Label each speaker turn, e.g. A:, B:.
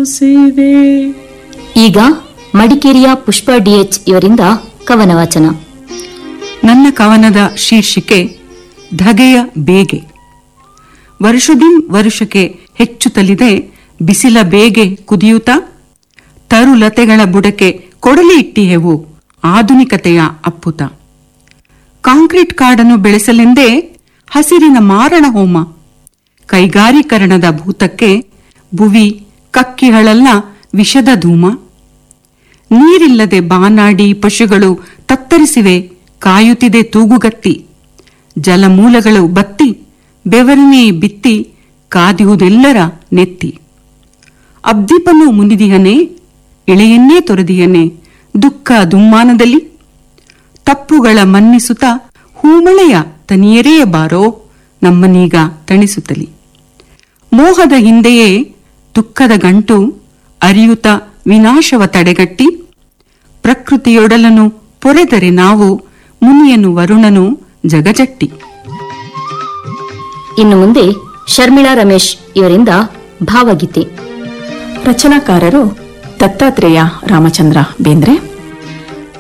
A: ಸೇವೆ
B: ಈಗ ಮಡಿಕೇರಿಯ ಪುಷ್ಪ ಡಿಎಚ್ ಇವರಿಂದ ಕವನ ವಾಚನ
C: ನನ್ನ ಕವನದ ಶೀರ್ಷಿಕೆ ಧಗೆಯ ಬೇಗೆ ವರುಷದಿಂ ವರುಷಕ್ಕೆ ಹೆಚ್ಚುತ್ತಲಿದೆ ಬಿಸಿಲ ಬೇಗೆ ಕುದಿಯುತ್ತಾ ತರುಲತೆಗಳ ಬುಡಕ್ಕೆ ಕೊಡಲಿ ಇಟ್ಟಿಹೆವು ಆಧುನಿಕತೆಯ ಅಪ್ಪುತ ಕಾಂಕ್ರೀಟ್ ಕಾಡನ್ನು ಬೆಳೆಸಲೆಂದೇ ಹಸಿರಿನ ಮಾರಣ ಹೋಮ ಕೈಗಾರೀಕರಣದ ಭೂತಕ್ಕೆ ಭುವಿ ಕಕ್ಕಿಗಳಲ್ಲ ವಿಷದ ಧೂಮ ನೀರಿಲ್ಲದೆ ಬಾನಾಡಿ ಪಶುಗಳು ತತ್ತರಿಸಿವೆ ಕಾಯುತ್ತಿದೆ ತೂಗುಗತ್ತಿ ಜಲಮೂಲಗಳು ಬತ್ತಿ ಬೆವರನೇ ಬಿತ್ತಿ ಕಾದಿಹುದೆಲ್ಲರ ನೆತ್ತಿ ಅಬ್ದೀಪನು ಮುನಿದಿಹನೆ ಎಳೆಯನ್ನೇ ತೊರೆದಿಯನೆ ದುಃಖ ದುಮ್ಮಾನದಲ್ಲಿ ತಪ್ಪುಗಳ ಮನ್ನಿಸುತ್ತ ಹೂಮಳೆಯ ತನಿಯರೆಯ ಬಾರೋ ನಮ್ಮನೀಗ ತಣಿಸುತ್ತಲಿ ಮೋಹದ ಹಿಂದೆಯೇ ದುಃಖದ ಗಂಟು ಅರಿಯುತ ವಿನಾಶವ ತಡೆಗಟ್ಟಿ ಪ್ರಕೃತಿಯೊಡಲನು ಪೊರೆದರೆ ನಾವು ಮುನಿಯನು ವರುಣನು ಜಗಜಟ್ಟಿ
B: ಇನ್ನು ಮುಂದೆ ಶರ್ಮಿಳಾ ರಮೇಶ್ ಇವರಿಂದ ಭಾವಗೀತೆ
A: ರಚನಾಕಾರರು ದತ್ತಾತ್ರೇಯ ರಾಮಚಂದ್ರ ಬೇಂದ್ರೆ